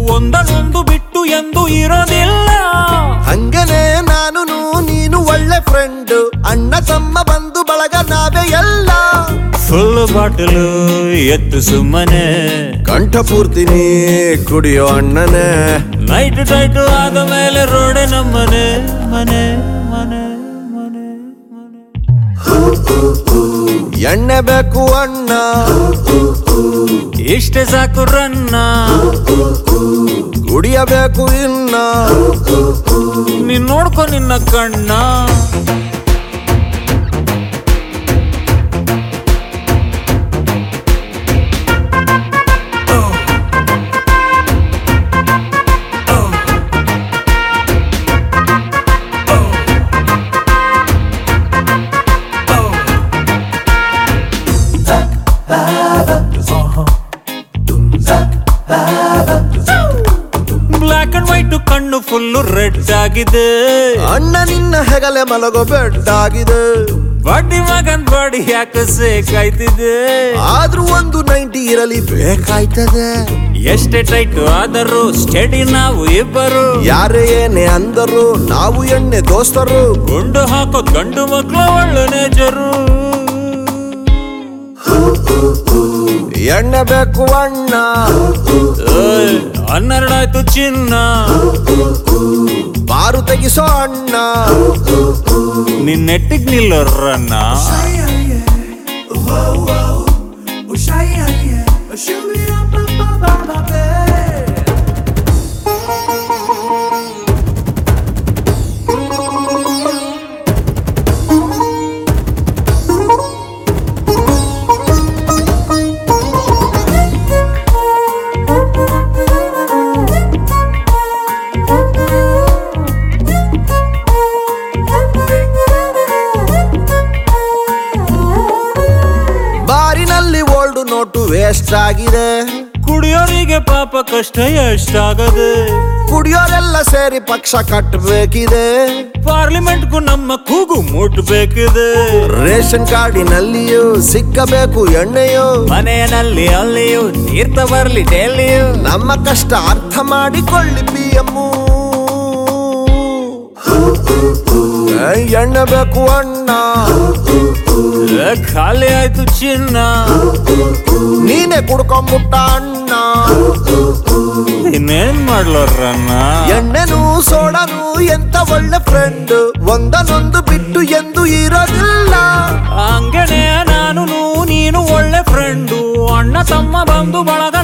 ಒಂದನೊಂದು ಬಿಟ್ಟು ಎಂದು ಇರೋದಿಲ್ಲ ಹಂಗನೆ ನಾನು ನೀನು ಒಳ್ಳೆ ಫ್ರೆಂಡ್ ಅಣ್ಣ ತಮ್ಮ ಬಂದು ಬಳಗ ನಾವೇ ಎಲ್ಲ ಫುಲ್ ಬಾಟಲು ಎತ್ತು ಸುಮ್ಮನೆ ಕಂಠ ಪೂರ್ತಿ ನೀ ಕುಡಿಯೋ ಅಣ್ಣನೇ ನೈಟ್ ಟೈಟ್ ಆದ ಮೇಲೆ ರೋಡೆ ನಮ್ಮನೆ ಮನೆ ಮನೆ ಮನೆ ಮನೆ ಎಣ್ಣೆ ಬೇಕು ಅಣ್ಣ ಇಷ್ಟೇ ಸಾಕು ರನ್ನ ಕುಡಿಯಬೇಕು ಇನ್ನ ನೀನ್ ನೋಡ್ಕೊ ನಿನ್ನ ಕಣ್ಣ ಬ್ಲಾಕ್ ಅಂಡ್ ವೈಟ್ ಕಣ್ಣು ಫುಲ್ಲು ರೆಡ್ ಆಗಿದೆ ಅಣ್ಣ ನಿನ್ನ ಹೆಗಲೆ ಮಲಗೋ ಬೆಡ್ ಆಗಿದೆ ಬಡ್ಡಿ ಮಗನ್ ಬಾಡಿ ಯಾಕೆ ಸೇಕಾಯ್ತಿದೆ ಆದ್ರೂ ಒಂದು ನೈಂಟಿ ಇರಲಿ ಬೇಕಾಯ್ತದೆ ಎಷ್ಟೇ ಟೈಟ್ ಆದರೂ ಸ್ಟಡಿ ನಾವು ಇಬ್ಬರು ಯಾರೇ ಏನೇ ಅಂದರು ನಾವು ಎಣ್ಣೆ ದೋಸ್ತರು ಗುಂಡು ಹಾಕೋ ಗಂಡು ಮಕ್ಳು ಒಳ್ಳೆ ನೇಜರು ಎಣ್ಣೆ ಬೇಕು ಅಣ್ಣ ಏಯ್, ಹನ್ನೆರಡಾಯ್ತು ಚಿನ್ನ ಬಾರು ತೆಗಿಸೋ ಅಣ್ಣ ನಿನ್ ನೆಟ್ಟಿಗ್ ನಿಲ್ಲೋರನ್ನ ಬಾರಿನಲ್ಲಿ ಓಲ್ಡ್ ನೋಟು ವೇಸ್ಟ್ ಆಗಿದೆ ಕುಡಿಯೋರಿಗೆ ಪಾಪ ಕಷ್ಟ ಎಷ್ಟಾಗದೆ ಕುಡಿಯೋರೆಲ್ಲ ಸೇರಿ ಪಕ್ಷ ಕಟ್ಟಬೇಕಿದೆ ಪಾರ್ಲಿಮೆಂಟ್ಗೂ ನಮ್ಮ ಕೂಗು ಮುಟ್ಬೇಕಿದೆ ರೇಷನ್ ಕಾರ್ಡಿನಲ್ಲಿಯೂ ಸಿಕ್ಕಬೇಕು ಎಣ್ಣೆಯು ಮನೆಯಲ್ಲಿ ಅಲ್ಲಿಯೂ ತೀರ್ಥ ಬರ್ಲಿ ಡೈಲಿಯೂ ನಮ್ಮ ಕಷ್ಟ ಅರ್ಥ ಮಾಡಿಕೊಳ್ಳಿ ಪಿ ಎಮ್ಮು ಎಣ್ಣೆ ಬೇಕು ಅಣ್ಣ ಏ, ಖಾಲಿ ಆಯ್ತು ಚಿನ್ನ ನೀನೆ ಕುಡ್ಕೊಂಬಿಟ್ಟ ಅಣ್ಣ ಇನ್ನೇನ್ ಮಾಡ್ಲೋರನ್ನ ಎಣ್ಣೆನು ಸೋಡನು ಎಂತ ಒಳ್ಳೆ ಫ್ರೆಂಡ್ ಒಂದನೊಂದು ಬಿಟ್ಟು ಎಂದು ಇರೋದಿಲ್ಲ ಹಂಗನೆ ನಾನು ನೀನು ಒಳ್ಳೆ ಫ್ರೆಂಡು ಅಣ್ಣ ತಮ್ಮ ಬಂದು ಬಳಗ